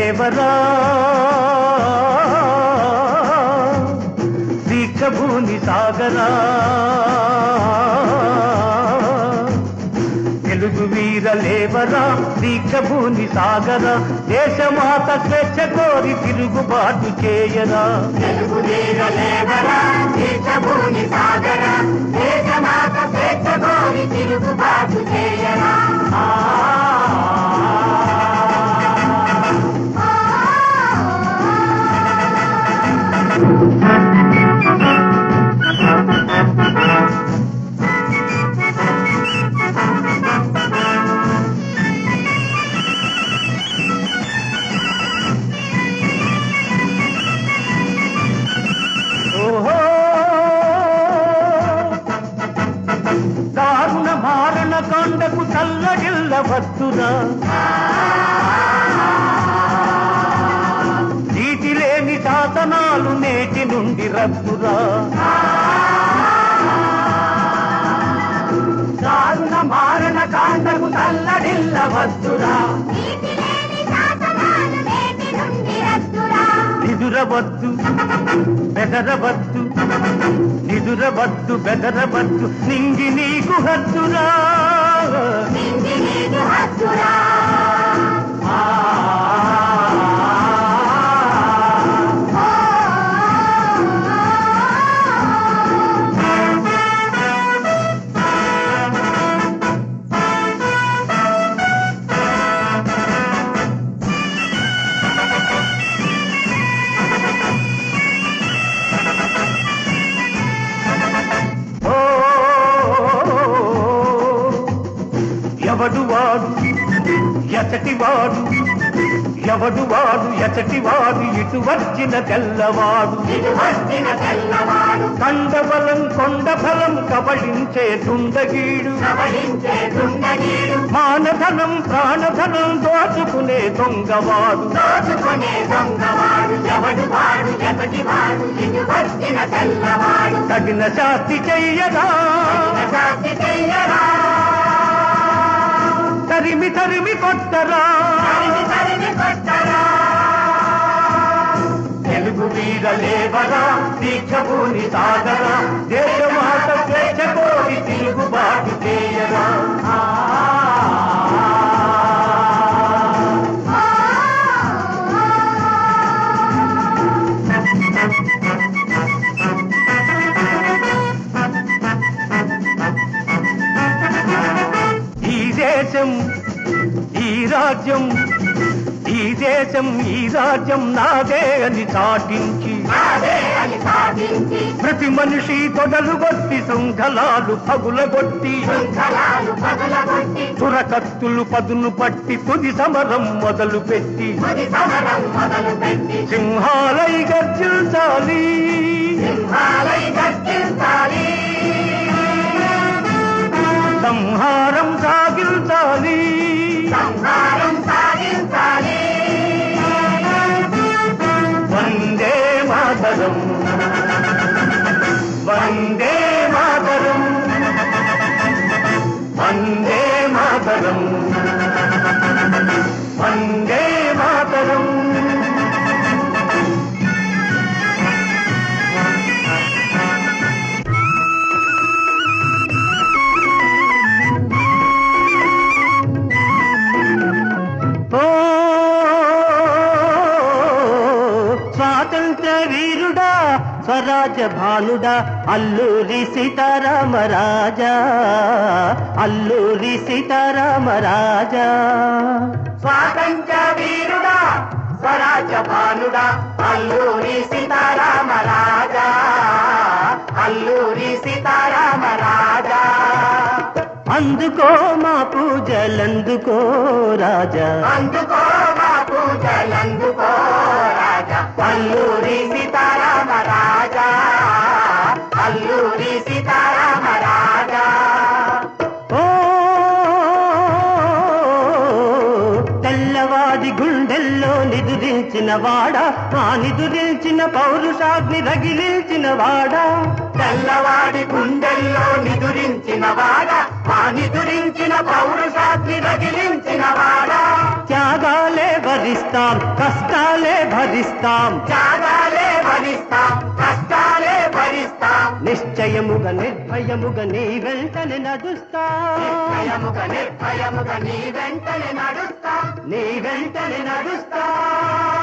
లేవరా దీక్షభూని సాగరా తెలుగు వీర లేవరా దీక్షభూని సాగరా దేశమాత స్వేచ్ఛ కోరి తిరుగుబాటు చేయరా తెలుగు వీర లేవరా దేశభూమి సాగరా దేశమాత స్వేచ్ఛ కోరి తిరుగుబాటు చేయరా ఓహో దారుణ మారణ కాండకు తల్లడిల్ల వద్దురా నీటి లేని శాసనాలు నేటి నుండి రద్దురా దారుణ మారణ కాండకు తల్లడిల్ల వద్దురా నీతి లేని శాసనాలు నేటి నుండి రద్దురా నిదురవద్దు బెదరవద్దు నిదురవద్దు బెదరవద్దు నింగి నీకు హద్దురా నిండి నీకు హద్దురా ఓ ఎవడు వాడు ఎచటి వాడు ఎవడు వాడు ఎచటి వాడు ఇటు వచ్చిన తెల్లవాడు ఇటు వచ్చిన తెల్లవాడు కండబలం కొండబలం కబళించే దుండగీడు ప్రవహించే దుండగీడు మానధనం ప్రాణధనం దోచుకునే దొంగవాడు దోచుకునే దొంగవాడు ఎవడు వాడు ఎతటి వాడు ఇటు వచ్చిన తెల్లవాడు తగిన శాస్తి చెయ్యరా శాస్తి చెయ్యరా తరిమి తరిమి కొట్టరా తరిమి తరిమి కొట్టరా తెలుగు వీర లేవరా దీక్షభూని సాగరా దేశమాత స్వేచ్ఛ కోరి తిరుగుబాటు చేయరా ఆ. ఈ దేశం ఈ రాజ్యం ఈ దేశం ఈ రాజ్యం నాదే అని చాటించి అదే అని సాధించి ప్రతి మనిషి తొడలు కొట్టి శృంఖలాలు పగులగొట్టి శృంఖలాలు పగలగొట్టి చురకత్తులు పదును పట్టి తుది సమరం మొదలు పెట్టి తుది సమరం మొదలు పెట్టి సింహాలై గర్జించాలి సింహాలై గర్జించాలి సంహారం సాగించాలి సంహారం సాగించాలి వందే మాతరం వందే మాతరం వందే మాతరం వందే మాతరం ఓ స్వాతంత్ర వీరుడా స్వరాజ భానుడా అల్లూరి సీతారామ రాజా అల్లూరి సీతారామ రాజా స్వాతంత్ర వీరుడా స్వరాజ భానుడా అల్లూరి సీతారామ రాజా అల్లూరి సీతారామ రాజా అందుకో మా పూజలందుకో రాజా అందుకో మా పూజలందుకో రాజా అల్లూరి సీతారామ రాజా అల్లూరి సీతారామ రాజా ఓ తెల్లవాది గుండెల్లో నిదురించిన వాడా ఆ నిదురించిన పౌరుషాగ్ని రగిలించిన వాడా తెల్లవాడి గుండెల్లో నిదురించిన వాడ ఆ నిదురించిన పౌరుషాగ్ని రగిలించిన వాడ త్యాగాలే భరిస్తాం కష్టాలే భరిస్తాం త్యాగాలే భరిస్తాం కష్టాలే భరిస్తాం నిశ్చయముగా నిర్భయముగా నీ వెంటనే నడుస్తాం భయముగా నిర్భయముగా నీ వెంటనే నడుస్తాం నీ వెంటనే నడుస్తాం